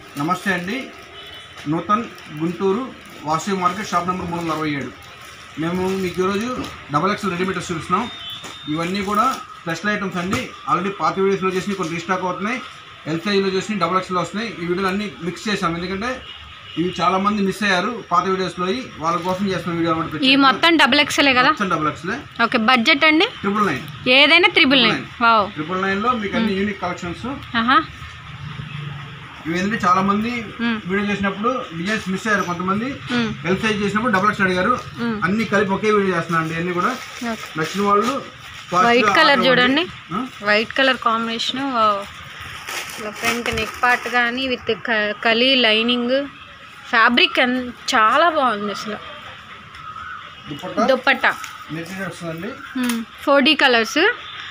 నమస్తే అండి Nutan Guntur Vasavi market shop number మూడు వందల అరవై ఏడు మేము మీకు ఈరోజు డబల్ ఎక్స్ఎల్ రెడీమేడ్ చూపిస్తున్నాం ఇవన్నీ కూడా స్పెషల్ ఐటమ్స్ అండి ఆల్రెడీ పాత వీడియోస్లో చేసి కొన్ని రీస్టాక్ అవుతున్నాయి ఎల్ సైజ్లో చేసి డబల్ ఎక్స్ఎల్ వస్తున్నాయి ఈ వీడియోలు అన్నీ మిక్స్ చేసాం ఎందుకంటే ఇవి చాలా మంది మిస్ అయ్యారు పాత వీడియోస్లో వాళ్ళ కోసం చేస్తున్న వీడియో అనమాట ఈ మొత్తం డబుల్ ఎక్స్ఎలే కదా డబల్ ఎక్స్ఎల్ ఓకే బడ్జెట్ అండి ట్రిపుల్ నైన్ ఏదైనా త్రిబుల్ నైన్ వావ్ ట్రిపుల్ నైన్లో మీకు అన్ని యూనిక్ కలెక్షన్స్ ఆహా ఇవి ఏంటంటే చాలా మంది మ్మ్. వీడియో చేసినప్పుడు డిజైన్స్ మిస్ అయ్యారు కొంతమంది మ్మ్. ఎల్ సైజ్ చేసినప్పుడు డబుల్ ఎక్స్ అడిగారు మ్మ్. అన్ని కలిపి ఒకే వీడియో చేస్తున్నాను అండి అన్ని కూడా ఓకే. నచ్చిన వాళ్ళు fast వైట్ గా కలర్ order చూడండి ఇవ్వండి. ఆ? వైట్ కలర్ కాంబినేషన్ ఇలా ఫ్రంట్ నెక్ పార్ట్ కానీ విత్ కలీ లైనింగ్ ఫ్యాబ్రిక్ చాలా బాగుంది అసలు దుపట్టా దుప్పట్టా మెటీరియల్ వస్తుందండి ఫోర్ డీ కలర్స్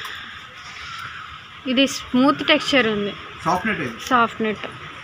ఇది స్మూత్ టెక్స్చర్ ఉంది సాఫ్ట్ నెట్ ఇది సాఫ్ట్ నెట్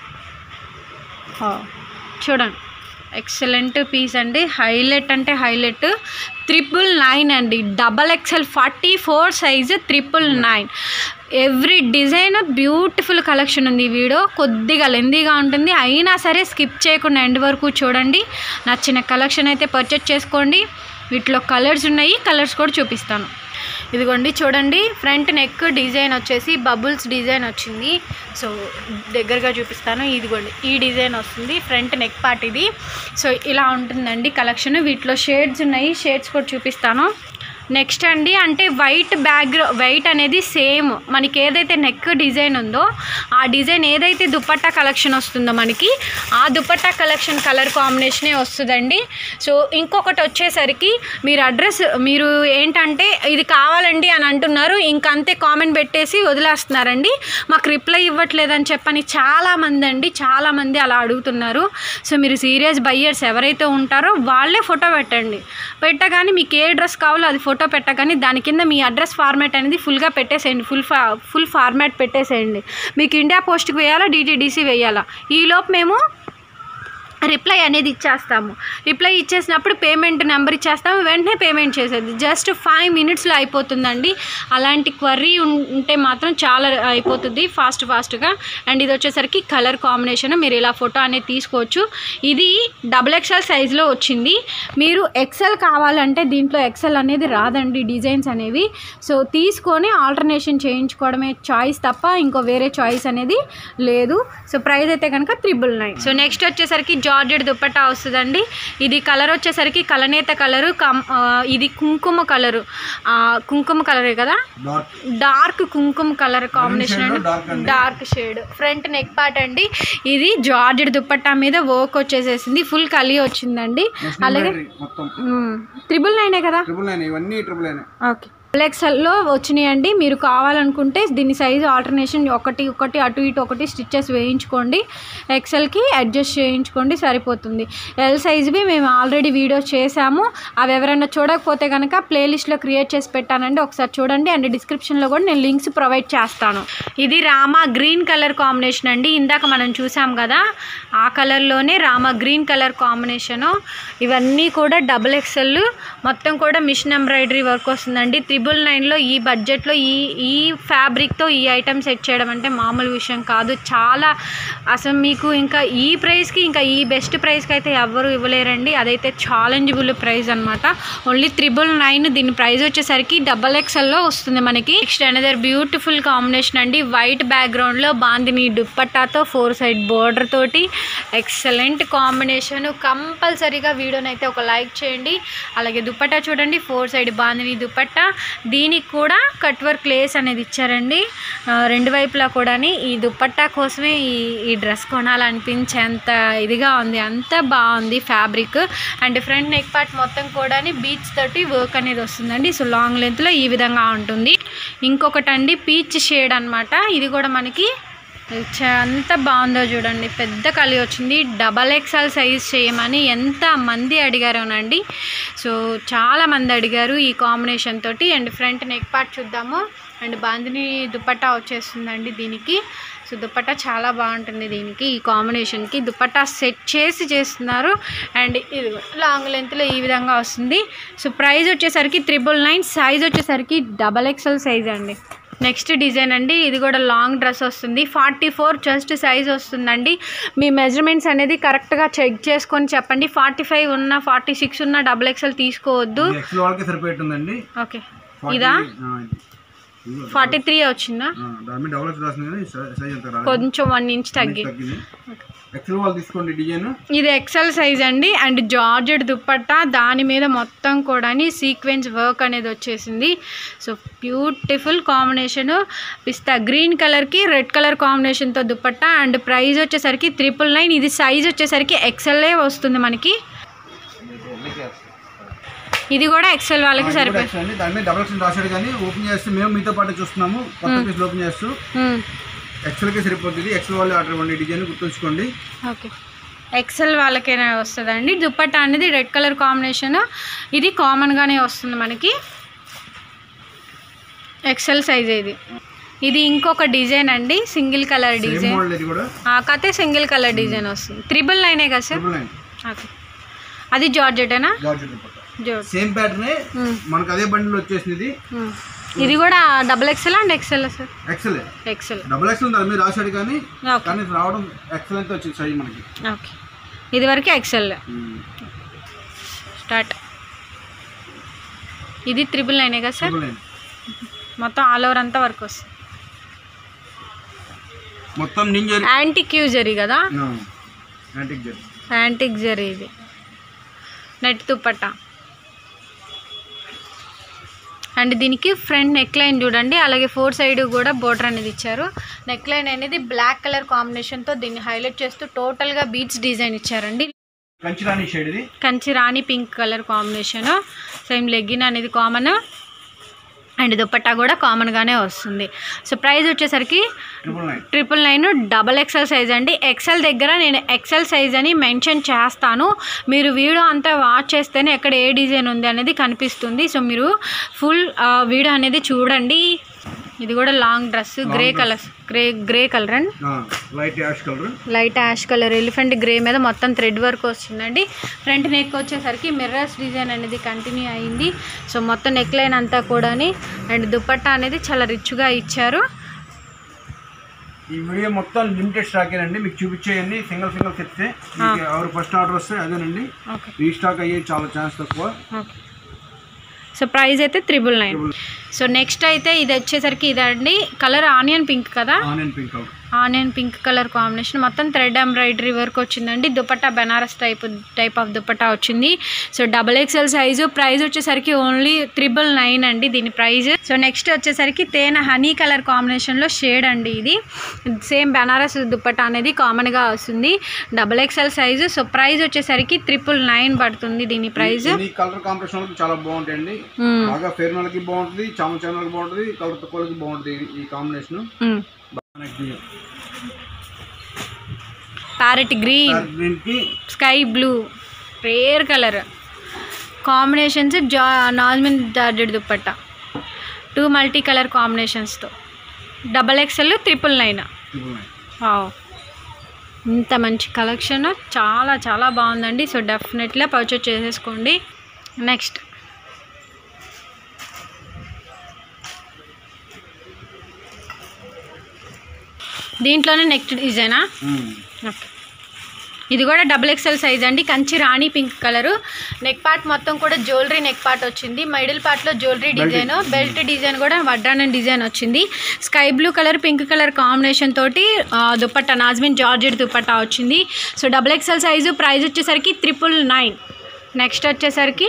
చూడండి ఎక్సలెంట్ పీస్ అండి హైలైట్ అంటే హైలైట్ త్రిపుల్ నైన్ అండి double XL forty four size triple nine every design beautiful collection ఉంది ఈ వీడియో కొద్దిగా లెందీగా ఉంటుంది అయినా సరే స్కిప్ చేయకుండా ఎండ్ వరకు చూడండి నచ్చిన కలెక్షన్ అయితే పర్చేజ్ చేసుకోండి వీటిలో కలర్స్ ఉన్నాయి కలర్స్ కూడా చూపిస్తాను ఇదిగోండి చూడండి ఫ్రంట్ నెక్ డిజైన్ వచ్చేసి బబుల్స్ డిజైన్ వచ్చింది సో దగ్గరగా చూపిస్తాను ఇదిగోండి ఈ డిజైన్ వస్తుంది ఫ్రంట్ నెక్ పార్ట్ ఇది సో ఇలా ఉంటుందండి కలెక్షన్ వీటిలో షేడ్స్ ఉన్నాయి షేడ్స్ కూడా చూపిస్తాను నెక్స్ట్ అండి అంటే వైట్ బ్యాక్ వైట్ అనేది సేమ్ మనకి ఏదైతే నెక్ డిజైన్ ఉందో ఆ డిజైన్ ఏదైతే దుపట్టా కలెక్షన్ వస్తుందో మనకి ఆ దుపట్టా కలెక్షన్ కలర్ కాంబినేషనే వస్తుందండి సో ఇంకొకటి వచ్చేసరికి మీరు అడ్రస్ మీరు ఏంటంటే ఇది కావాలండి అని అంటున్నారు ఇంకంతే కామెంట్ పెట్టేసి వదిలేస్తున్నారండి మాకు రిప్లై ఇవ్వట్లేదని చెప్పని చాలామంది అండి చాలామంది అలా అడుగుతున్నారు సో మీరు సీరియస్ బయ్యర్స్ ఎవరైతే ఉంటారో వాళ్ళే ఫోటో పెట్టండి పెట్టగానే మీకు ఏ డ్రెస్ కావాలో అది ఫోటో పెట్టగానే దాని కింద మీ అడ్రస్ ఫార్మాట్ అనేది ఫుల్గా పెట్టేసేయండి ఫుల్ ఫా ఫుల్ ఫార్మాట్ పెట్టేసేయండి మీకు ఇండియా పోస్ట్కి వేయాలా డిటీడీసీ వేయాలా ఈలోపు మేము రిప్లై అనేది ఇచ్చేస్తాము రిప్లై ఇచ్చేసినప్పుడు పేమెంట్ నెంబర్ ఇచ్చేస్తాము వెంటనే పేమెంట్ చేసేది జస్ట్ ఫైవ్ మినిట్స్లో అయిపోతుందండి అలాంటి క్వరీ ఉంటే మాత్రం చాలా అయిపోతుంది ఫాస్ట్ ఫాస్ట్గా అండ్ ఇది వచ్చేసరికి కలర్ కాంబినేషన్ మీరు ఇలా ఫోటో అనేది తీసుకోవచ్చు ఇది డబుల్ ఎక్స్ఎల్ సైజులో వచ్చింది మీరు ఎక్సెల్ కావాలంటే దీంట్లో ఎక్సెల్ అనేది రాదండి డిజైన్స్ అనేవి సో తీసుకొని ఆల్టర్నేషన్ చేయించుకోవడమే చాయిస్ తప్ప ఇంకో వేరే చాయిస్ అనేది లేదు సో ప్రైస్ అయితే కనుక త్రిబుల్ నైన్ సో నెక్స్ట్ వచ్చేసరికి జార్జెడ్ దుప్పట్టా వస్తుందండి ఇది కలర్ వచ్చేసరికి కలనేత కలరు కమ్ ఆ, ఇది కుంకుమ కలరు ఆ, కుంకుమ కలరే కదా డార్క్ డార్క్ కుంకుమ కలర్ కాంబినేషన్ shade లో అండి dark అండి. Dark shade front neck part అండి ఇది జార్జెడ్ దుప్పట్టా మీద వర్క్ వచ్చేసేసింది ఫుల్ కలి వచ్చిందండి అలాగే మొత్తం త్రిబుల్ నైనే కదా ట్రిపుల్ నైన్ ఇవన్నీ ట్రిపుల్ నైన్ ఓకే ఎక్సెల్లో వచ్చినాయండి మీరు కావాలనుకుంటే దీని సైజు ఆల్టర్నేషన్ ఒకటి ఒకటి అటు ఇటు ఒకటి స్టిచ్చెస్ వేయించుకోండి ఎక్సెల్కి అడ్జస్ట్ చేయించుకోండి సరిపోతుంది ఎల్ సైజ్వి మేము ఆల్రెడీ వీడియోస్ చేసాము అవి ఎవరైనా చూడకపోతే కనుక ప్లేలిస్ట్లో క్రియేట్ చేసి పెట్టానండి ఒకసారి చూడండి అండ్ డిస్క్రిప్షన్లో కూడా నేను లింక్స్ ప్రొవైడ్ చేస్తాను ఇది రామా గ్రీన్ కలర్ కాంబినేషన్ అండి ఇందాక మనం చూసాం కదా ఆ కలర్లోనే రామా గ్రీన్ కలర్ కాంబినేషను ఇవన్నీ కూడా డబుల్ ఎక్సెల్ మొత్తం కూడా మిషన్ ఎంబ్రాయిడరీ వర్క్ వస్తుందండి త్రిబుల్ నైన్లో ఈ బడ్జెట్లో ఈ ఈ ఫ్యాబ్రిక్తో ఈ ఐటమ్ సెట్ చేయడం అంటే మామూలు విషయం కాదు చాలా అసలు మీకు ఇంకా ఈ ప్రైస్కి ఇంకా ఈ బెస్ట్ ప్రైస్కి అయితే ఎవ్వరు ఇవ్వలేరండి అదైతే ఛాలెంజబుల్ ప్రైస్ అనమాట ఓన్లీ త్రిబుల్ నైన్ దీని ప్రైస్ వచ్చేసరికి డబల్ ఎక్స్ఎల్లో వస్తుంది మనకి నెక్స్ట్ అనదర్ బ్యూటిఫుల్ కాంబినేషన్ అండి వైట్ బ్యాక్గ్రౌండ్లో బాందిని దుప్పట్టాతో ఫోర్ సైడ్ బోర్డర్ తోటి ఎక్సలెంట్ కాంబినేషన్ కంపల్సరీగా వీడియోని అయితే ఒక లైక్ చేయండి అలాగే దుప్పట్టా చూడండి ఫోర్ సైడ్ బాందిని దుప్పట్టా దీనికి కూడా కట్ వర్క్ లేస్ అనేది ఇచ్చారండి ఆ, రెండు వైపులా కూడా ఈ దుప్పట్టా కోసమే ఈ ఈ డ్రెస్ కొనాలనిపించేంత ఇదిగా ఉంది అంత బాగుంది fabric and front neck part మొత్తం కూడా బీచ్ తోటి వర్క్ అనేది వస్తుందండి సో లాంగ్ లెంత్లో ఈ విధంగా ఉంటుంది ఇంకొకటి అండి పీచ్ షేడ్ అన్నమాట ఇది కూడా మనకి చ- ఎంత బాగుందో చూడండి పెద్ద కలి వచ్చింది డబల్ ఎక్స్ఎల్ సైజ్ చేయమని ఎంత మంది అడిగారోనండి సో చాలా మంది అడిగారు ఈ కాంబినేషన్ తోటి అండ్ ఫ్రంట్ నెక్ పార్ట్ చూద్దాము అండ్ బాందిని దుపట్టా వచ్చేస్తుందండి దీనికి సో దుపట్టా చాలా బాగుంటుంది దీనికి ఈ కాంబినేషన్కి దుపట్టా సెట్ చేసి చేస్తున్నారు అండ్ ఇది లాంగ్ లెంత్లో ఈ విధంగా వస్తుంది సో ప్రైస్ వచ్చేసరికి త్రిబుల్ నైన్ సైజ్ వచ్చేసరికి డబల్ ఎక్స్ఎల్ సైజ్ అండి నెక్స్ట్ డిజైన్ అండి ఇది కూడా లాంగ్ డ్రెస్ వస్తుంది ఫార్టీ ఫోర్ చెస్ట్ సైజ్ వస్తుందండి మీ మెజర్మెంట్స్ అనేది కరెక్ట్గా చెక్ చేసుకొని చెప్పండి ఫార్టీ ఫైవ్ ఉన్న ఫార్టీ సిక్స్ ఉన్న డబుల్ ఎక్స్ఎల్ తీసుకోవద్దు ఎక్స్ఎల్ వాళ్ళకి సరిపోతుందండి ఓకే ఇదా ఫార్టీ త్రీ వచ్చిందా దాని మీద డబుల్ ఎక్స్ రాసింది కానీ సైజ్ ఎంత రాలేదు కొంచెం వన్ ఇంచ్ తగ్గి తగ్గింది ఎక్స్ఎల్ వాళ్ళు తీసుకోండి డిజైన్ ఇది ఎక్సెల్ సైజ్ అండి అండ్ జార్జెడ్ దుప్పట్టా దాని మీద మొత్తం కూడా సీక్వెన్స్ వర్క్ అనేది వచ్చేసింది సో బ్యూటిఫుల్ కాంబినేషన్ పిస్తా గ్రీన్ కలర్కి రెడ్ కలర్ కాంబినేషన్తో దుప్పట్టా అండ్ ప్రైస్ వచ్చేసరికి త్రిపుల్ నైన్ ఇది సైజ్ వచ్చేసరికి ఎక్సెల్ఏ వస్తుంది మనకి ఇది కూడా ఎక్సెల్ వాళ్ళకి సరిపోయి అండి దాని మీద డబుల్ ఎక్స్ రాశాడు కానీ ఓపెన్ చేస్తే మేము మీతో పాటు చూస్తున్నాము కొత్త పీస్ ఓపెన్ చేస్తూ ఎక్స్ఎల్కే సరిపోతుంది ఎక్స్ఎల్ వాళ్ళు ఆర్డర్ ఇవ్వండి డిజైన్ గుర్తుంచుకోండి ఓకే ఎక్సెల్ వాళ్ళకైనా వస్తుందండి దుప్పట్టా అనేది రెడ్ కలర్ కాంబినేషన్ ఇది కామన్గానే వస్తుంది మనకి ఎక్సెల్ సైజ్ ఇది ఇది ఇంకొక డిజైన్ అండి single colour same design model ఇది కూడా కతే సింగిల్ కలర్ డిజైన్ వస్తుంది త్రిబుల్ నైనే కదా సార్ ట్రిపుల్ నైన్ ఓకే అది జార్జెటేనా జార్జెట్ దుపట్టా జార్జ్ సేమ్ ప్యాటర్నే మ్మ్. మనకు అదే బండిల్ వచ్చేసింది ఇది మ్మ్. ఇది కూడా double XL and XL sir XL XL double XL దాని మీద రాశాడు కానీ ఓకే కానీ రావడం ఎక్సెల్ అయితే వచ్చింది సైజ్ మనకి ఓకే ఇది వరకు ఎక్సెల్ స్టార్ట్ ఇది త్రిబుల్ నైనే కదా సార్ ట్రిపుల్ నైన్ మొత్తం ఆల్ ఓవర్ అంతా వర్క్ వస్తుంది మొత్తం నింజర్ యాంటిక్ జరీ కదా యాంటిక్ జెట్ యాంటిక్ జరీ ఇది నెట్ దుప్పట్టా అండ్ దీనికి ఫ్రంట్ నెక్ లైన్ చూడండి అలాగే ఫోర్ సైడ్ కూడా బోర్డర్ అనేది ఇచ్చారు నెక్ లైన్ అనేది బ్లాక్ కలర్ కాంబినేషన్తో దీన్ని హైలైట్ చేస్తూ టోటల్గా బీచ్ డిజైన్ ఇచ్చారండి కంచిరాని షేడ్ ఇది కంచి రాణి pink colour combination same legging అనేది కామన్ అండ్ దుప్పట్టా కూడా కామన్గానే వస్తుంది సో ప్రైస్ వచ్చేసరికి triple nine triple nine double XL size అండి ఎక్సెల్ దగ్గర నేను ఎక్సెల్ సైజ్ అని మెన్షన్ చేస్తాను మీరు వీడియో అంతా వాచ్ చేస్తేనే ఎక్కడ ఏ డిజైన్ ఉంది అనేది కనిపిస్తుంది సో మీరు ఫుల్ వీడియో అనేది చూడండి ఇది కూడా long dress grey colour grey grey colour and light ash colour light ash colour elephant grey మీద మొత్తం థ్రెడ్ వర్క్ వచ్చిందండి ఫ్రంట్ నెక్ వచ్చేసరికి మిర్రర్స్ డిజైన్ అనేది కంటిన్యూ అయింది సో మొత్తం నెక్ లైన్ అంతా కూడాని అండ్ దుపట్టా అనేది చాలా రిచ్గా ఇచ్చారు ఈ వీడియో మొత్తం లిమిటెడ్ స్టాక్ అండి మీకు చూపించేయండి సింగిల్ సింగిల్ చెప్తే మీకు ఎవరు ఫస్ట్ ఆర్డర్ వస్తే అదేనండి ఓకే రీస్టాక్ అయ్యే చాలా ఛాన్స్ తక్కువ ఓకే సో ప్రైస్ అయితే త్రిబుల్ నైన్ సో నెక్స్ట్ అయితే ఇది వచ్చేసరికి ఇదండి కలర్ ఆనియన్ పింక్ కదా onion pink colour onion pink colour combination మొత్తం థ్రెడ్ ఎంబ్రాయిడరీ వర్క్ వచ్చిందండి dupatta Banaras type type of dupatta వచ్చింది so double XL size price వచ్చేసరికి ఓన్లీ త్రిబుల్ నైన్ అండి దీని ప్రైస్ సో నెక్స్ట్ వచ్చేసరికి తేనె హనీ కలర్ కాంబినేషన్లో షేడ్ అండి ఇది సేమ్ బెనారస్ దుపట్టా అనేది కామన్గా వస్తుంది double XL size so price వచ్చేసరికి త్రిపుల్ నైన్ పడుతుంది దీని ప్రైస్ ఈ కలర్ కాంబినేషన్ వాళ్ళకి చాలా బాగుంటాయండి బాగా ఫెయిర్ వాళ్ళకి బాగుంటుంది చామ చామలకి బాగుంటుంది కలర్ తక్కువలకి బాగుంటుంది ఈ- ఈ కాంబినేషన్ ప్యారెట్ గ్రీన్ దీనికి sky blue rare colour combinations జా నాజ్మిన్ georgette dupatta two multi colour కాంబినేషన్స్తో double XL triple nine triple nine wow ఇంత మంచి కలెక్షన్ చాలా చాలా బాగుందండి సో డెఫినెట్లీ పర్చేస్ చేసేసుకోండి నెక్స్ట్ దీంట్లోనే నెక్స్ట్ డిజైనా ఓకే ఇది కూడా డబుల్ ఎక్స్ఎల్ సైజ్ అండి కంచి రాణి పింక్ కలరు నెక్ పార్ట్ మొత్తం కూడా జ్యువెలరీ నెక్ పార్ట్ వచ్చింది మిడిల్ పార్ట్లో జ్యువెలరీ డిజైన్ బెల్ట్ డిజైన్ కూడా వడ్డానం డిజైన్ వచ్చింది sky blue colour pink colour combination తోటి ఆ, దుపట్టా నాజ్మిన్ జార్జెట్ దుపట్టా వచ్చింది so double XL size price వచ్చేసరికి త్రిపుల్ నైన్ నెక్స్ట్ వచ్చేసరికి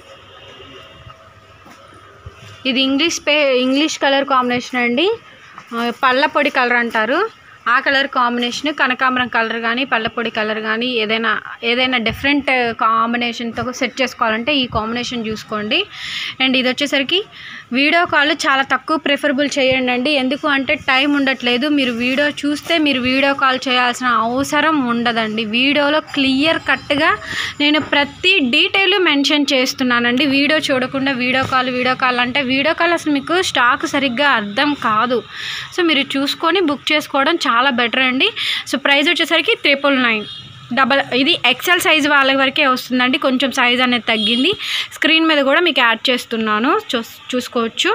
ఇది ఇంగ్లీష్ పే ఇంగ్లీష్ కలర్ కాంబినేషన్ అండి ఆ, పళ్ళ పొడి కలర్ అంటారు ఆ కలర్ కాంబినేషన్ కనకాంబరం కలర్ కానీ పళ్ళపొడి కలర్ కానీ ఏదైనా ఏదైనా డిఫరెంట్ కాంబినేషన్తో సెట్ చేసుకోవాలంటే ఈ కాంబినేషన్ చూసుకోండి అండ్ ఇది వచ్చేసరికి వీడియో కాల్ చాలా తక్కువ ప్రిఫరబుల్ చేయండి అండి ఎందుకు అంటే టైం ఉండట్లేదు మీరు వీడియో చూస్తే మీరు వీడియో కాల్ చేయాల్సిన అవసరం ఉండదండి వీడియోలో క్లియర్ కట్గా నేను ప్రతి డీటెయిల్ మెన్షన్ చేస్తున్నానండి వీడియో చూడకుండా వీడియో కాల్ వీడియో కాల్ అంటే వీడియో కాల్ అసలు మీకు స్టాక్ సరిగ్గా అర్థం కాదు సో మీరు చూసుకొని బుక్ చేసుకోవడం చాలా బెటర్ అండి సో ప్రైస్ వచ్చేసరికి త్రిపుల్ నైన్ డబల్ ఇది ఎక్సెల్ సైజ్ వాళ్ళ వరకే వస్తుందండి కొంచెం సైజ్ అనేది తగ్గింది స్క్రీన్ మీద కూడా మీకు యాడ్ చేస్తున్నాను చూ చూసుకోవచ్చు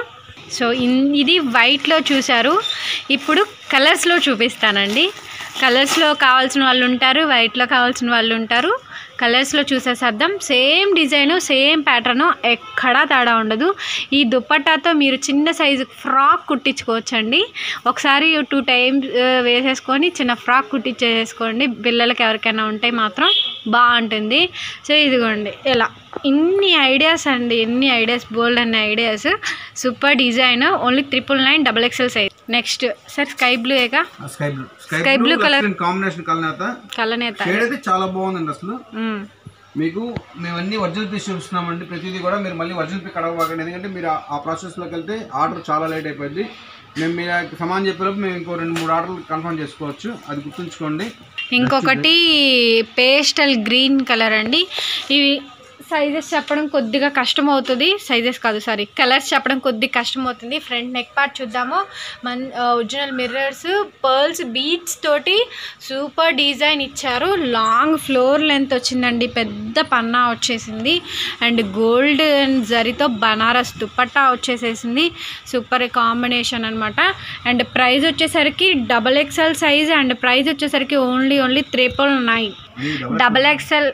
సో ఇన్ ఇది వైట్లో చూశారు ఇప్పుడు కలర్స్లో చూపిస్తానండి కలర్స్లో కావాల్సిన వాళ్ళు ఉంటారు వైట్లో కావాల్సిన వాళ్ళు ఉంటారు కలర్స్లో చూసేసేద్దాం సేమ్ డిజైను సేమ్ ప్యాటర్ను ఎక్కడా తేడా ఉండదు ఈ దుప్పట్టాతో మీరు చిన్న సైజు ఫ్రాక్ కుట్టించుకోవచ్చండి ఒకసారి టూ టైమ్స్ వేసేసుకొని చిన్న ఫ్రాక్ కుట్టించేసుకోండి పిల్లలకి ఎవరికైనా ఉంటే మాత్రం బాగుంటుంది సో ఇదిగోండి ఇలా ఇన్ని ఐడియాస్ అండి ఎన్ని ఐడియాస్ బోల్డ్ అన్ని ideas super design only triple nine double XL size next sir sky blue ఏగా sky blue Sky sky blue blue colour. Colour combination కలనేత కలనేత షేడ్ అయితే చాలా బాగుందండి అసలు మ్మ్. మీకు మేము అన్ని ఒరిజినల్ పీస్ చూపిస్తున్నామండి ప్రతిదీ కూడా మీరు మళ్ళీ ఒరిజినల్ పీస్ కడగబాకండి ఎందుకంటే మీరు ఆ- ఆ ప్రాసెస్లోకి వెళ్తే ఆర్డర్ చాలా లేట్ అయిపోయింది మేము మీ సమాన్ చెప్పేలోపు మేము ఇంకో రెండు మూడు ఆర్డర్లు కన్ఫర్మ్ చేసుకోవచ్చు అది గుర్తుంచుకోండి ఇంకొకటి పేస్టల్ గ్రీన్ కలర్ అండి ఇవి సైజెస్ చెప్పడం కొద్దిగా కష్టం అవుతుంది సైజెస్ కాదు సారీ కలర్స్ చెప్పడం కొద్దిగా కష్టం అవుతుంది ఫ్రంట్ నెక్ పార్ట్ చూద్దాము మన ఒరిజినల్ మిర్రర్స్ పర్ల్స్ బీట్స్ తోటి సూపర్ డిజైన్ ఇచ్చారు లాంగ్ ఫ్లోర్ లెంత్ వచ్చిందండి పెద్ద పన్నా వచ్చేసింది అండ్ గోల్డ్ అండ్ జరీతో బనారస్ దుపట్టా వచ్చేసేసింది సూపర్ కాంబినేషన్ అనమాట అండ్ ప్రైస్ వచ్చేసరికి double XL size and price వచ్చేసరికి ఓన్లీ ఓన్లీ త్రిపుల్ నైన్ ఇది double డబల్ ఎక్స్ఎల్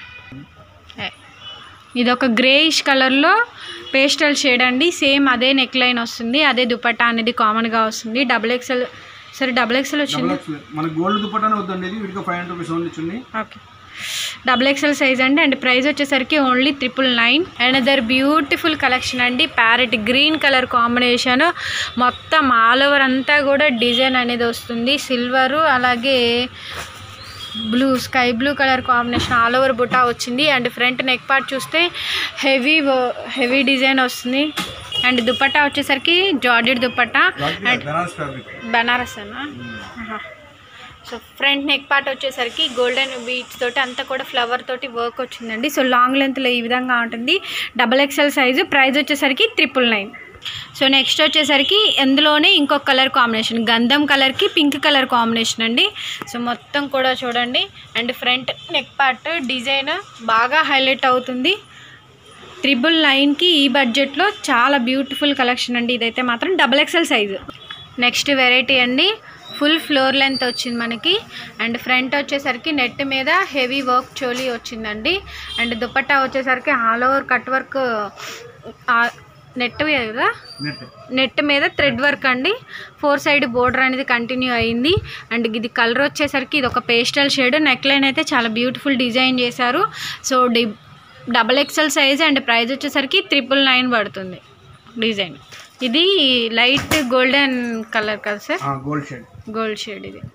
ఇది ఒక గ్రేయిష్ కలర్లో పేస్టల్ షేడ్ అండి సేమ్ అదే నెక్ లైన్ వస్తుంది అదే దుపట్టా అనేది కామన్గా వస్తుంది డబల్ ఎక్స్ఎల్ సరే డబల్ ఎక్స్ఎల్ వచ్చింది డబల్ ఎక్స్ మన గోల్డ్ దుపట్టానే వద్దండి ఇది వీటికి ఫైవ్ హండ్రెడ్ రూపీస్ ఓన్లీ ఇచ్చింది ఓకే డబుల్ ఎక్స్ఎల్ సైజ్ అండి అండ్ ప్రైస్ వచ్చేసరికి only triple nine and other beautiful collection అండి ప్యారెట్ గ్రీన్ కలర్ కాంబినేషన్ మొత్తం ఆల్ ఓవర్ అంతా కూడా డిజైన్ అనేది వస్తుంది సిల్వరు అలాగే blue sky blue colour combination all over బుటా వచ్చింది అండ్ ఫ్రంట్ నెక్ పార్ట్ చూస్తే హెవీ హెవీ డిజైన్ వస్తుంది అండ్ దుపట్టా వచ్చేసరికి georgette dupatta and Banaras fabric Banaras అనా సో ఫ్రంట్ నెక్ పార్ట్ వచ్చేసరికి గోల్డెన్ బీట్స్ తోటి అంతా కూడా ఫ్లవర్ తోటి వర్క్ వచ్చిందండి సో లాంగ్ లెంత్లో ఈ విధంగా ఉంటుంది డబల్ ఎక్స్ఎల్ సైజు ప్రైస్ వచ్చేసరికి ట్రిపుల్ నైన్ సో నెక్స్ట్ వచ్చేసరికి ఎందులోనే ఇంకొక కలర్ కాంబినేషన్ గంధం కలర్కి పింక్ కలర్ కాంబినేషన్ అండి సో మొత్తం కూడా చూడండి and front neck part design బాగా హైలైట్ అవుతుంది ట్రిపుల్ నైన్కి ఈ బడ్జెట్లో చాలా బ్యూటిఫుల్ కలెక్షన్ అండి ఇదైతే మాత్రం double XL size next variety అండి ఫుల్ ఫ్లోర్ లెంత్ వచ్చింది మనకి అండ్ ఫ్రంట్ వచ్చేసరికి నెట్ మీద హెవీ వర్క్ చోలీ వచ్చిందండి అండ్ దుపట్టా వచ్చేసరికి all over cut work net కదా నెట్ నెట్ మీద థ్రెడ్ వర్క్ అండి ఫోర్ సైడ్ బోర్డర్ అనేది కంటిన్యూ అయింది అండ్ ఇది కలర్ వచ్చేసరికి ఇది ఒక పేస్టల్ షేడ్ నెక్ లైన్ అయితే చాలా బ్యూటిఫుల్ డిజైన్ చేశారు సో డి double XL size and price వచ్చేసరికి త్రిపుల్ నైన్ పడుతుంది డిజైన్ ఇది లైట్ గోల్డెన్ కలర్ కదా sir gold shade gold shade ఇది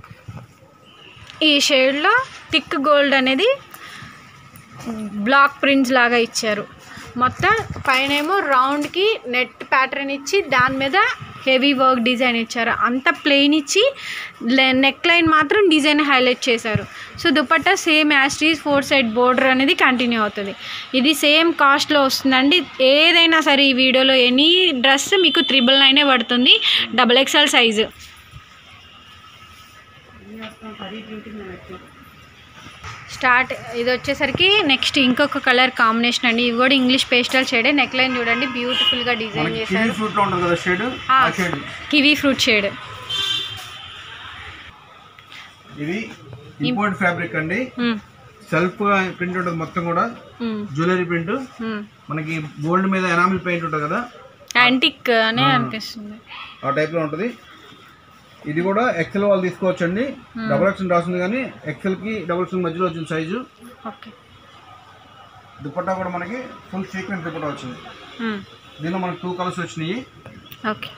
ఈ షేడ్లో థిక్ గోల్డ్ అనేది బ్లాక్ ప్రింట్స్ లాగా ఇచ్చారు మొత్తం పైన ఏమో రౌండ్కి నెట్ ప్యాటర్న్ ఇచ్చి దాని మీద హెవీ వర్క్ డిజైన్ ఇచ్చారు అంత ప్లెయిన్ ఇచ్చి నెక్ లైన్ మాత్రం డిజైన్ హైలైట్ చేశారు సో దుపట్టా సేమ్ యాస్టీస్ ఫోర్ సైడ్ బోర్డర్ అనేది కంటిన్యూ అవుతుంది ఇది సేమ్ కాస్ట్లో వస్తుందండి ఏదైనా సరే ఈ వీడియోలో ఎనీ డ్రెస్ మీకు త్రిబుల్ నైనే పడుతుంది డబల్ ఎక్స్ఎల్ సైజు స్టార్ట్ ఇది వచ్చేసరికి నెక్స్ట్ ఇంకొక కలర్ కాంబినేషన్ అండి ఇది కూడా English pastel shade neck line చూడండి బ్యూటిఫుల్ గా డిజైన్ మనకి కివీ చేశారు ఫ్రూట్ లో ఉంటుంది కదా షేడ్ ఆ. ఆ షేడ్ కివీ ఫ్రూట్ షేడ్ ఇది ఇంపోర్ట్ ఫ్యాబ్రిక్ అండి సెల్ఫ్ ప్రింట్ ఉంటుంది మొత్తం కూడా జ్యువెలరీ ప్రింట్ మనకి గోల్డ్ మీద ఎనామిల్ పెయింట్ ఉంటుంది కదా యాంటిక్ అనే ఆ. అనిపిస్తుంది ఆ టైప్ లో ఉంటుంది ఇది కూడా ఎక్సెల్ వాళ్ళు తీసుకోవచ్చండి డబుల్ ఎక్సెల్ రాస్తుంది కానీ ఎక్సెల్ కి డబుల్ ఎక్సెల్ మధ్యలో వచ్చిన సైజు ఓకే దుపట్టా కూడా మనకి ఫుల్ సీక్వెన్స్ దుపట్టా వచ్చింది దీనిలో మనకి టూ కలర్స్ వచ్చినాయి ఓకే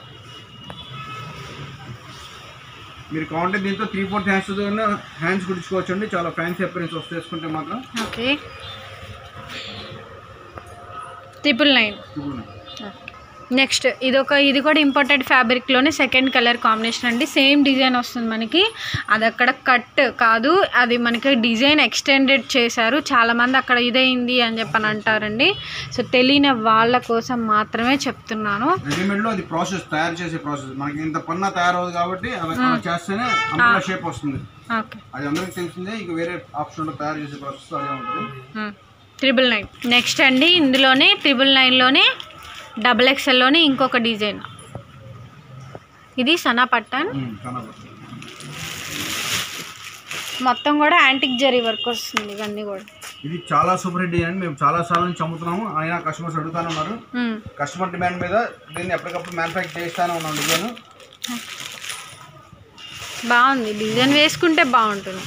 మీరు కావాలంటే దీంతో త్రీ ఫోర్త్ హ్యాండ్స్ హ్యాండ్స్ కుట్టించుకోవచ్చండి చాలా ఫ్యాన్సీ అపరెన్స్ వస్తే వేసుకుంటే మాత్రం ఓకే ట్రిపుల్ నైన్ ఇప్పుడు నెక్స్ట్ ఇది ఒక ఇది కూడా ఇంపార్టెంట్ ఫ్యాబ్రిక్లోనే సెకండ్ కలర్ కాంబినేషన్ అండి సేమ్ డిజైన్ వస్తుంది మనకి అది అక్కడ కట్ కాదు అది మనకి డిజైన్ ఎక్స్టెండెడ్ చేశారు చాలామంది అక్కడ ఇదైంది అని చెప్పని అంటారండి సో తెలియని వాళ్ళ కోసం మాత్రమే చెప్తున్నాను రెడీమేడ్ లో అది ప్రాసెస్ తయారు చేసే ప్రాసెస్ మనకి ఇంత పన్నా తయారవుతుంది కాబట్టి అది అలా చేస్తేనే అంత షేప్ వస్తుంది ఓకే అది అందరికి తెలిసిందే ఇక వేరే ఆప్షన్ ఉంటే తయారు చేసే ప్రాసెస్ అదే ఉంటుంది త్రిబుల్ నైన్ నెక్స్ట్ అండి ఇందులోనే త్రిబుల్ నైన్లోనే డబల్ ఎక్స్ఎల్లోనే ఇంకొక డిజైన్ ఇది సనా పట్టాన్ ఉమ్, కనపడుతుంది. మొత్తం కూడా యాంటిక్ జరీ వర్క్ వస్తుంది ఇవన్నీ కూడా ఇది చాలా సూపర్ హిట్ డిజైన్ మేము చాలా సార్లు నుంచి అమ్ముతున్నాము అయినా కస్టమర్స్ అడుగుతానే ఉన్నారు మ్మ్. కస్టమర్ డిమాండ్ మీద దీన్ని ఎప్పటికప్పుడు మ్యానుఫ్యాక్చర్ చేస్తానే ఉన్నాం డిజైన్ బాగుంది డిజైన్ వేసుకుంటే బాగుంటుంది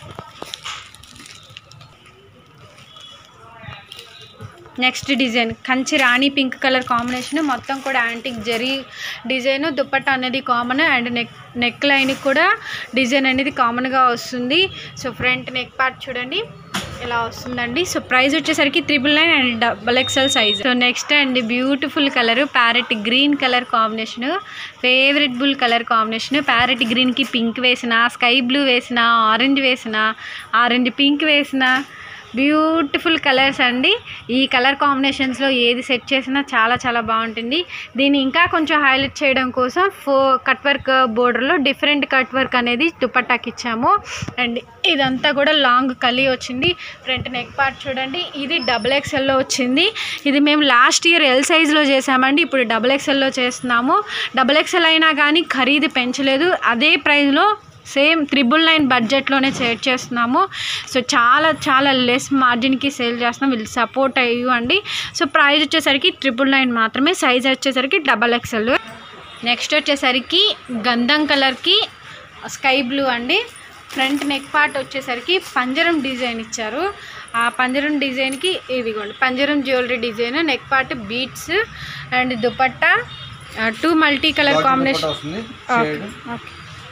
నెక్స్ట్ డిజైన్ కంచి రాణి పింక్ కలర్ కాంబినేషన్ మొత్తం కూడా యాంటిక్ జరీ డిజైన్ దుప్పట్టా అనేది common and neck neck line కూడా డిజైన్ అనేది కామన్గా వస్తుంది సో ఫ్రంట్ నెక్ పార్ట్ చూడండి ఇలా వస్తుందండి సో ప్రైస్ వచ్చేసరికి triple nine and double XL size so next and beautiful colour parrot green colour combination favourite బుల్ కలర్ కాంబినేషన్ ప్యారెట్ గ్రీన్కి పింక్ వేసిన స్కై బ్లూ వేసిన ఆరెంజ్ వేసిన ఆరెంజ్ పింక్ వేసిన బ్యూటిఫుల్ కలర్స్ అండి ఈ కలర్ కాంబినేషన్స్లో ఏది సెట్ చేసినా చాలా చాలా బాగుంటుంది దీన్ని ఇంకా కొంచెం హైలైట్ చేయడం కోసం ఫో కట్ వర్క్ బోర్డర్లో డిఫరెంట్ కట్ వర్క్ అనేది దుపట్టాకి ఇచ్చాము అండ్ ఇదంతా కూడా లాంగ్ కలీ వచ్చింది ఫ్రంట్ నెక్ పార్ట్ చూడండి ఇది డబుల్ ఎక్స్ఎల్లో వచ్చింది ఇది మేము లాస్ట్ ఇయర్ ఎల్ సైజ్లో చేసామండి ఇప్పుడు డబుల్ ఎక్స్ఎల్లో చేస్తున్నాము డబుల్ ఎక్స్ఎల్ అయినా కానీ ఖరీదు పెంచలేదు అదే ప్రైస్లో సేమ్ త్రిబుల్ నైన్ బడ్జెట్లోనే సేల్ చేస్తున్నాము సో చాలా చాలా లెస్ మార్జిన్కి సేల్ చేస్తున్నాం వీళ్ళు సపోర్ట్ అయ్యండి సో ప్రైస్ వచ్చేసరికి ట్రిపుల్ నైన్ మాత్రమే సైజ్ వచ్చేసరికి డబల్ ఎక్స్ఎల్ నెక్స్ట్ వచ్చేసరికి గంధం కలర్కి స్కై బ్లూ అండి ఫ్రంట్ నెక్ పార్ట్ వచ్చేసరికి పంజరం డిజైన్ ఇచ్చారు ఆ పంజరం డిజైన్కి ఇదిగోండి పంజరం jewellery design neck part beads and dupatta two multi colour combination వస్తుంది ఓకే ఓకే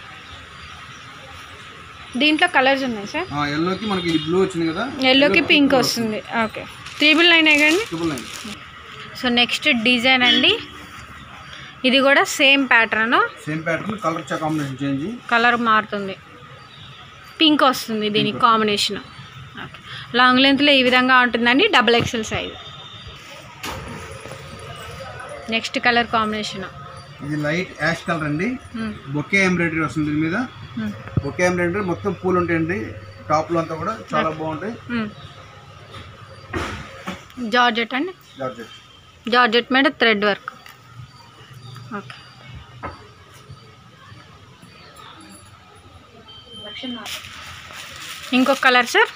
దీంట్లో కలర్స్ ఉన్నాయి సార్ ఎల్లోకి మనకి ఇది బ్లూ వచ్చింది కదా ఎల్లోకి పింక్ వస్తుంది ఓకే త్రిబుల్ నైన్ కానీ triple nine so next design అండి ఇది కూడా same pattern same pattern colour చా కాంబినేషన్ చేంజ్ కలర్ మారుతుంది పింక్ వస్తుంది దీనికి కాంబినేషన్ ఓకే లాంగ్ లెంత్లో ఈ విధంగా ఉంటుందండి double XL size next colour combination ఇది లైట్ యాష్ కలర్ అండి బొకే ఎంబ్రాయిడరీ వస్తుంది దీని మీద బొకే ఎంబ్రాయిడరీ మొత్తం పూలు ఉంటాయండి టాప్లో అంతా కూడా చాలా బాగుంటాయి జార్జెట్ అండి జార్జెట్ జార్జెట్ మీద థ్రెడ్ వర్క్ ఓకే ఇంకొక colour sir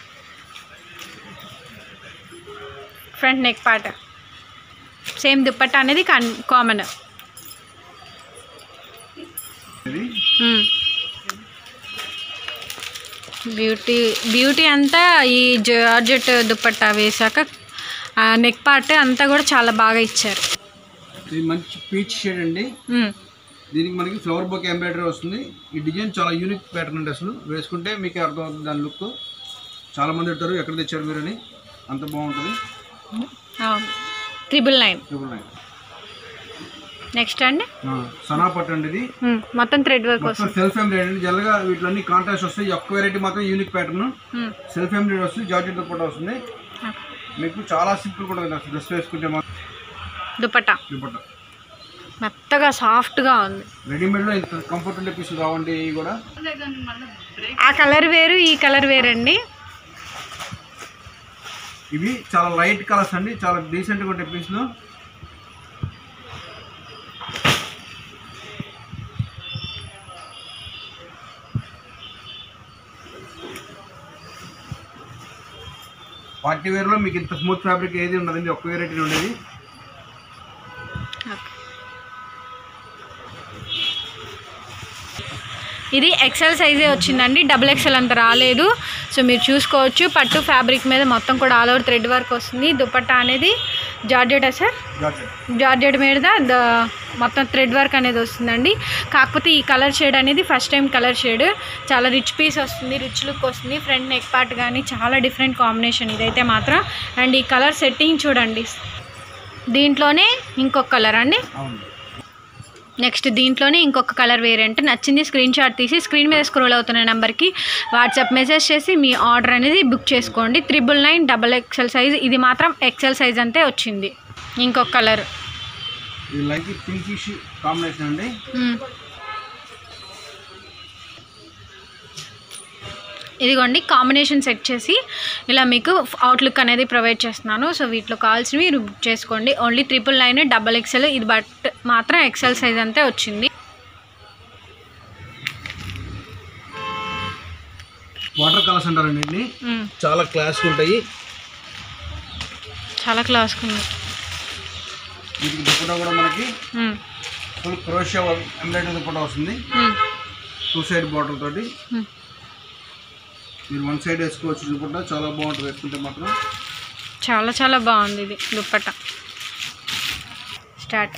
front neck part same dupatta అనేది కామన్ ఇది బ్యూటీ బ్యూటీ అంతా ఈ జార్జెట్ దుప్పట్టా వేసాక నెక్ పార్ట్ అంతా కూడా చాలా బాగా ఇచ్చారు ఇది మంచి పీచ్ షేడ్ అండి మ్మ్. దీనికి మనకి ఫ్లవర్ బొకే ఎంబ్రాయిడరీ వస్తుంది ఈ డిజైన్ చాలా యూనిక్ ప్యాటర్న్ అండి అసలు వేసుకుంటే మీకు అర్థమవుతుంది దాని లుక్ చాలా మంది అడుగుతారు ఎక్కడ తెచ్చారు మీరు అని అంత బాగుంటుంది అవును triple nine triple nine next అండి సనా పట్టు అండి ఇది మ్మ్. మొత్తం థ్రెడ్ వర్క్ మొత్తం వస్తుంది సెల్ఫ్ ఎంబ్రాయిడరీ అండి జనరల్గా వీటిలో కాంట్రాస్ట్ వస్తాయి ఈ ఒక్క వెరైటీ మాత్రం యూనిక్ ప్యాటర్న్ మ్మ్. సెల్ఫ్ ఎంబ్రాయిడరీ వస్తుంది జార్జెట్ దుపట్టా వస్తుంది మీకు చాలా సింపుల్ కూడా ఉంది అసలు డ్రెస్ వేసుకుంటే మాత్రం దుపట్టా దుపట్టా మెత్తగా సాఫ్ట్గా ఉంది రెడీమేడ్లో ఇంత కంఫర్ట్ ఉండే పీసులు రావండి ఇవి కూడా ఆ కలర్ వేరు ఈ కలర్ వేరండి ఇవి చాలా లైట్ కలర్స్ అండి చాలా డీసెంట్గా ఉండే పీసులు పార్టీ వేర్లో మీకు ఇంత స్మూత్ ఫ్యాబ్రిక్ ఏది ఉండదండి ఒక్క వెరైటీ ఉండేది ఓకే. ఇది ఎక్సెల్ సైజే వచ్చిందండి డబుల్ ఎక్సెల్ అంత రాలేదు సో మీరు చూసుకోవచ్చు పట్టు ఫ్యాబ్రిక్ మీద మొత్తం కూడా ఆల్ ఓవర్ థ్రెడ్ వర్క్ వస్తుంది దుపట్టా అనేది జార్జెటా సార్ జార్జెట్ జార్జెట్ మీద ద మొత్తం థ్రెడ్ వర్క్ అనేది వస్తుందండి కాకపోతే ఈ కలర్ షేడ్ అనేది ఫస్ట్ టైం కలర్ షేడ్ చాలా రిచ్ పీస్ వస్తుంది రిచ్ లుక్ వస్తుంది ఫ్రంట్ నెక్ పార్ట్ కానీ చాలా డిఫరెంట్ కాంబినేషన్ ఇదైతే మాత్రం అండ్ ఈ కలర్ సెట్టింగ్ చూడండి దీంట్లోనే ఇంకొక కలర్ అండి అవును నెక్స్ట్ దీంట్లోనే ఇంకొక కలర్ వేరియంట్ నచ్చింది స్క్రీన్ షాట్ తీసి స్క్రీన్ మీద స్క్రోల్ అవుతున్న నెంబర్కి వాట్సాప్ మెసేజ్ చేసి మీ ఆర్డర్ అనేది బుక్ చేసుకోండి triple nine double XL size ఇది మాత్రం ఎక్సెల్ సైజ్ అంతే వచ్చింది ఇంకొక కలర్ ఇది లైక్ పింకిష్ కాంబినేషన్ అండి ఇదిగోండి కాంబినేషన్ సెట్ చేసి ఇలా మీకు అవుట్లుక్ అనేది ప్రొవైడ్ చేస్తున్నాను సో వీటిలో కావాల్సినవి మీరు బుక్ చేసుకోండి only triple nine double XL ఇది బట్ మాత్రం ఎక్సెల్ సైజ్ అంతే వచ్చింది వాటర్ కలర్స్ అంటారండి వీటిని మ్మ్. చాలా క్లాస్గా ఉంటాయి చాలా క్లాస్గా ఉంది వీటికి దుప్పటా కూడా మనకి మ్మ్. ఫుల్ క్రోషియా ఎంబ్రాయిడరీ దుప్పటా వస్తుంది మ్మ్. టూ సైడ్ బాటిల్ తోటి మ్మ్. మీరు వన్ సైడ్ వేసుకోవచ్చు దుప్పటా చాలా బాగుంటుంది వేసుకుంటే మాత్రం చాలా చాలా బాగుంది ఇది దుప్పట స్టార్ట్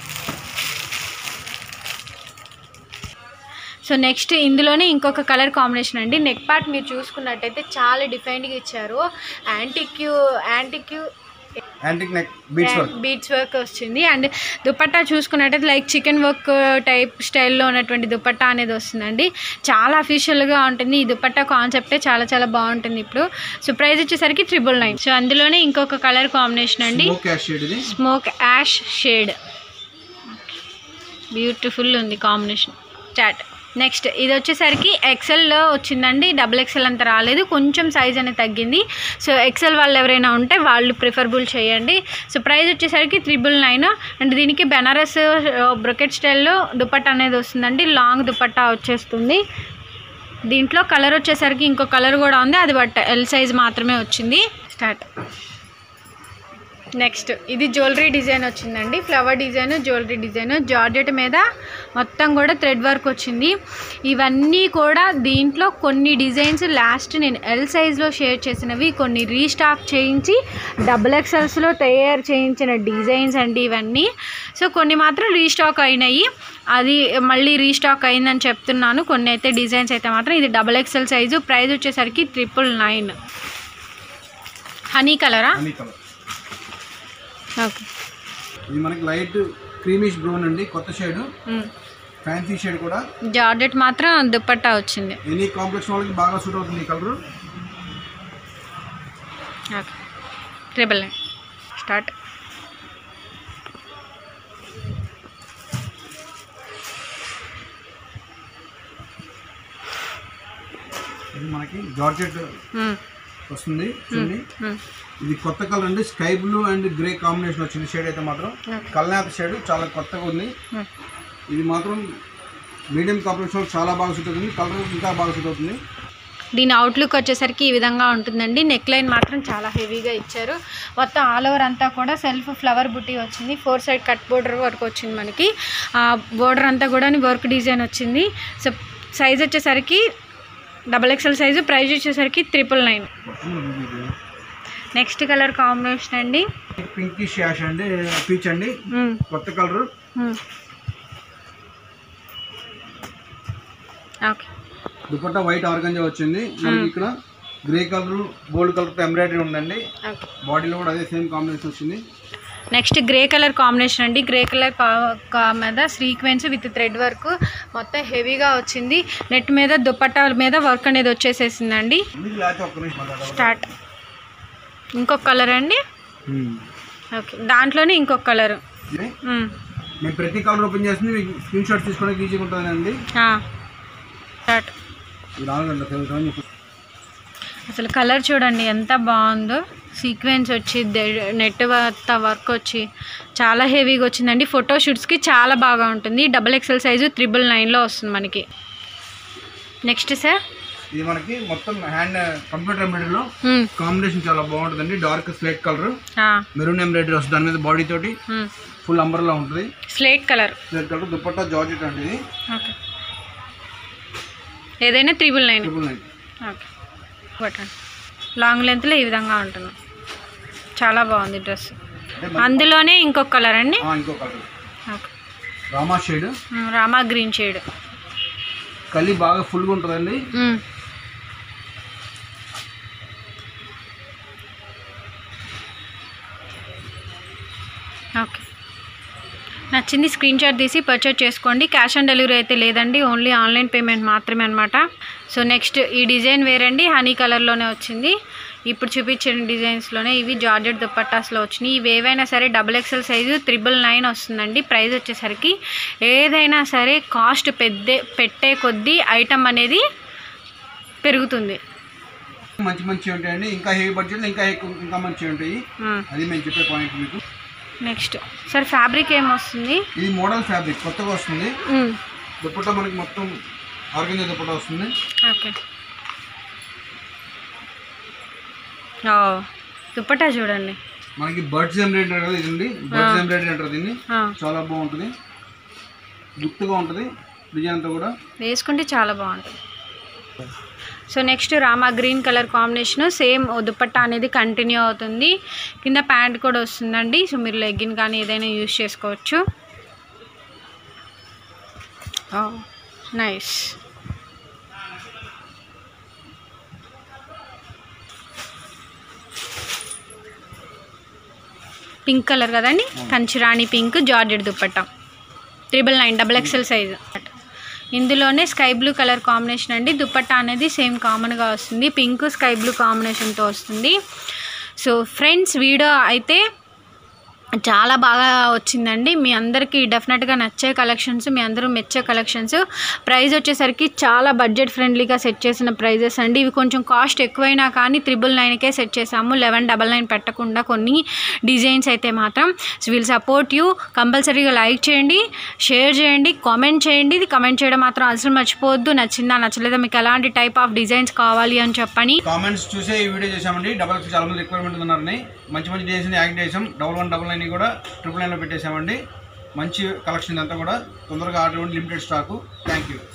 సో నెక్స్ట్ ఇందులోనే ఇంకొక కలర్ కాంబినేషన్ అండి నెక్ పార్ట్ మీరు చూసుకున్నట్టయితే చాలా డిఫైన్డ్గా ఇచ్చారు antique antique antique neck beads work beads work వచ్చింది అండ్ దుపట్టా చూసుకున్నట్టయితే లైక్ చికెన్ వర్క్ టైప్ స్టైల్లో ఉన్నటువంటి దుపట్టా అనేది వస్తుందండి చాలా అఫీషియల్గా ఉంటుంది ఈ దుపట్టా కాన్సెప్టే చాలా చాలా బాగుంటుంది ఇప్పుడు సో ప్రైస్ వచ్చేసరికి ట్రిపుల్ నైన్ సో అందులోనే ఇంకొక కలర్ కాంబినేషన్ అండి స్మోక్ యాష్ షేడ్ ఇది స్మోక్ యాష్ షేడ్ బ్యూటిఫుల్ ఉంది కాంబినేషన్ చాట్ నెక్స్ట్ ఇది వచ్చేసరికి ఎక్సెల్లో వచ్చిందండి డబుల్ ఎక్సెల్ అంత రాలేదు కొంచెం సైజ్ అనేది తగ్గింది సో ఎక్సెల్ వాళ్ళు ఎవరైనా ఉంటే వాళ్ళు ప్రిఫరబుల్ చేయండి సో ప్రైస్ వచ్చేసరికి త్రిబుల్ నైన్ అండ్ దీనికి బెనారస్ బ్రొకెట్ స్టైల్లో దుపట్టా అనేది వస్తుందండి లాంగ్ దుపట్టా వచ్చేస్తుంది దీంట్లో కలర్ వచ్చేసరికి ఇంకో కలర్ కూడా ఉంది అది బట్ ఎల్ సైజ్ మాత్రమే వచ్చింది స్టార్ట్ నెక్స్ట్ ఇది జ్యువెలరీ డిజైన్ వచ్చిందండి flower design jewellery design georgette మీద మొత్తం కూడా థ్రెడ్ వర్క్ వచ్చింది ఇవన్నీ కూడా దీంట్లో కొన్ని డిజైన్స్ లాస్ట్ నేను ఎల్ సైజ్లో షేర్ చేసినవి కొన్ని రీస్టాక్ చేయించి డబుల్ ఎక్సెల్స్లో తయారు చేయించిన డిజైన్స్ అండి ఇవన్నీ సో కొన్ని మాత్రం రీస్టాక్ అయినాయి అది మళ్ళీ రీస్టాక్ అయిందని చెప్తున్నాను కొన్ని అయితే డిజైన్స్ అయితే మాత్రం ఇది డబుల్ ఎక్సెల్ సైజు ప్రైస్ వచ్చేసరికి ట్రిపుల్ నైన్ హనీ కలరా హనీ కలర్ ఓకే ఇది మనకి లైట్ క్రీమిష్ బ్రౌన్ అండి కొత్త షేడ్ ఫ్యాన్సీ షేడ్ కూడా జార్జెట్ మాత్రం దుపట్టా వచ్చింది ఎనీ కాంప్లెక్స్ వాళ్ళకి బాగా సూట్ అవుతుంది ఈ colour okay triple nine start ఇది మనకి జార్జెట్ వస్తుంది చూడండి ఇది కొత్త కలర్ అండి sky blue and grey combination వచ్చింది షేడ్ అయితే మాత్రం కల్నాథ్ షేడ్ చాలా కొత్తగా ఉంది ఇది మాత్రం మీడియం కాంప్లెక్స్ వాళ్ళకి చాలా బాగా సూట్ అవుతుంది కలర్ ఇంకా బాగా సూట్ అవుతుంది దీని అవుట్లుక్ వచ్చేసరికి ఈ విధంగా ఉంటుందండి నెక్ లైన్ మాత్రం చాలా హెవీగా ఇచ్చారు మొత్తం ఆల్ ఓవర్ అంతా కూడా సెల్ఫ్ ఫ్లవర్ బుట్టి వచ్చింది four side cut border work వచ్చింది మనకి ఆ బోర్డర్ అంతా కూడా వర్క్ డిజైన్ వచ్చింది సో సైజ్ వచ్చేసరికి డబల్ ఎక్స్ఎల్ సైజు ప్రైస్ వచ్చేసరికి triple nine next colour combination అండి పింకిష్ యాష్ అండి పీచ్ అండి మ్మ్. కొత్త కలర్ మ్మ్. ఓకే దుపట్టా వైట్ ఆర్గంజా వచ్చింది మనకి ఇక్కడ grey colour gold colour embroidery ఉందండి ఓకే బాడీలో కూడా అదే సేమ్ కాంబినేషన్ వచ్చింది నెక్స్ట్ గ్రే కలర్ కాంబినేషన్ అండి గ్రే కలర్ మీద సీక్వెన్స్ విత్ థ్రెడ్ వర్క్ మొత్తం హెవీగా వచ్చింది నెట్ మీద దుపట్టా మీద వర్క్ అనేది వచ్చేసేసిందండి మీకు లేకపోతే ఒక్క నిమిషం మాట్లాడాలి. స్టార్ట్ ఇంకొక కలర్ అండి ఓకే దాంట్లోనే ఇంకొక కలర్ ఇది నేను ప్రతి కలర్ ఓపెన్ చేస్తుంది మీకు స్క్రీన్ షాట్ తీసుకోవడానికి ఈజీగా ఉంటుందండి స్టార్ట్ ఇది రాగండి తెలుగుతామని చెప్పి అసలు కలర్ చూడండి ఎంత బాగుందో సీక్వెన్స్ వచ్చి నెట్ వర్క్ వచ్చి చాలా హెవీగా వచ్చిందండి ఫోటో షూట్స్కి చాలా బాగా ఉంటుంది డబల్ ఎక్సెల్ సైజు త్రిబుల్ నైన్లో వస్తుంది మనకి నెక్స్ట్ సార్ ఇది మనకి మొత్తం హ్యాండ్ కంప్యూటర్ ఎంబ్రాయిడరీలో కాంబినేషన్ చాలా బాగుంటుందండి dark slate colour maroon embroidery వస్తుంది దాని మీద బాడీ తోటి ఫుల్ అంబర్లా ఉంటుంది slate colour slate colour dupatta georgette అండి ఇది ఓకే ఏదైనా triple nine triple nine okay button long లెంత్లో ఈ విధంగా ఉంటుంది చాలా బాగుంది డ్రెస్ అంటే మన- అందులోనే ఇంకొక కలర్ అండి ఆ, ఇంకో కలర్ ఓకే రామా షేడ్ మ్, రామా గ్రీన్ షేడ్ కలి బాగా ఫుల్గా ఉంటుందండి మ్. ఓకే నచ్చింది స్క్రీన్ షాట్ తీసి పర్చేజ్ చేసుకోండి క్యాష్ ఆన్ డెలివరీ అయితే లేదండి ఓన్లీ ఆన్లైన్ పేమెంట్ మాత్రమే అనమాట సో నెక్స్ట్ ఈ డిజైన్ వేరండి హనీ కలర్లోనే వచ్చింది ఇప్పుడు చూపించిన డిజైన్స్లోనే ఇవి జార్జెట్ దుపట్టాస్లో వచ్చినాయి ఇవి ఏవైనా సరే double XL size triple nine వస్తుందండి ప్రైస్ వచ్చేసరికి ఏదైనా సరే కాస్ట్ పెద్ద పెట్టే కొద్దీ ఐటమ్ అనేది పెరుగుతుంది మంచి మంచి ఉంటాయండి ఇంకా హెవీ బడ్జెట్లో ఇంకా ఎక్కువ ఇంకా మంచివి ఉంటాయి అది మేము చెప్పే పాయింట్ మీకు నెక్స్ట్ సార్ ఫ్యాబ్రిక్ ఏమొస్తుంది ఇది మోడల్ ఫ్యాబ్రిక్ కొత్తగా వస్తుంది దుప్పట్టా మనకి మొత్తం ఆర్గనైజ్ దుప్పట్టా వస్తుంది ఓకే ఓ దుప్పటా చూడండి మనకి బర్డ్స్ ఎంబ్రాయిడరీ అంటారు ఇది ఉంది బర్డ్స్ ఎంబ్రాయిడరీ అంటారు దీన్ని ఆ, చాలా బాగుంటుంది గుర్తుగా ఉంటుంది డిజైన్ అంతా కూడా వేసుకుంటే చాలా బాగుంటుంది so next Rama green colour combination same dupatta అనేది కంటిన్యూ అవుతుంది కింద ప్యాంట్ కూడా వస్తుందండి సో మీరు లెగ్గిన్ కానీ ఏదైనా యూజ్ చేసుకోవచ్చు నైస్ పింక్ కలర్ కదండి కంచిరాణి pink georgette dupatta triple nine double XL size ఇందులోనే స్కై బ్లూ కలర్ కాంబినేషన్ అండి దుపట్టా అనేది సేమ్ కామన్గా వస్తుంది పింక్ స్కై బ్లూ కాంబినేషన్తో వస్తుంది సో ఫ్రెండ్స్ వీడియో అయితే చాలా బాగా వచ్చిందండి మీ అందరికీ డెఫినెట్గా నచ్చే కలెక్షన్స్ మీ అందరూ మెచ్చే కలెక్షన్స్ ప్రైస్ వచ్చేసరికి చాలా బడ్జెట్ ఫ్రెండ్లీగా సెట్ చేసిన ప్రైజెస్ అండి ఇవి కొంచెం కాస్ట్ ఎక్కువైనా కానీ త్రిబుల్ నైన్కే సెట్ చేసాము లెవెన్ డబల్ నైన్ పెట్టకుండా కొన్ని డిజైన్స్ అయితే మాత్రం సో వీల్ సపోర్ట్ యూ కంపల్సరీగా లైక్ చేయండి షేర్ చేయండి కామెంట్ చేయండి ఇది కమెంట్ చేయడం మాత్రం అసలు మర్చిపోవద్దు నచ్చిందా నచ్చలేదా మీకు ఎలాంటి టైప్ ఆఫ్ డిజైన్స్ కావాలి అని చెప్పని కామెంట్స్ చూసే ఈ వీడియో చేసామండి డబల్ ఎక్స్ చాలా మంది రిక్వైర్మెంట్ ఉన్నారని మంచి మంచి డిజైన్స్ యాక్ట్ చేసాం డబల్ వన్ డబల్ నైన్ కూడా ట్రిపుల్ నైన్లో పెట్టేసామండి మంచి కలెక్షన్ అంతా కూడా తొందరగా ఆర్డర్ ఇవ్వండి లిమిటెడ్ స్టాకు థ్యాంక్ యూ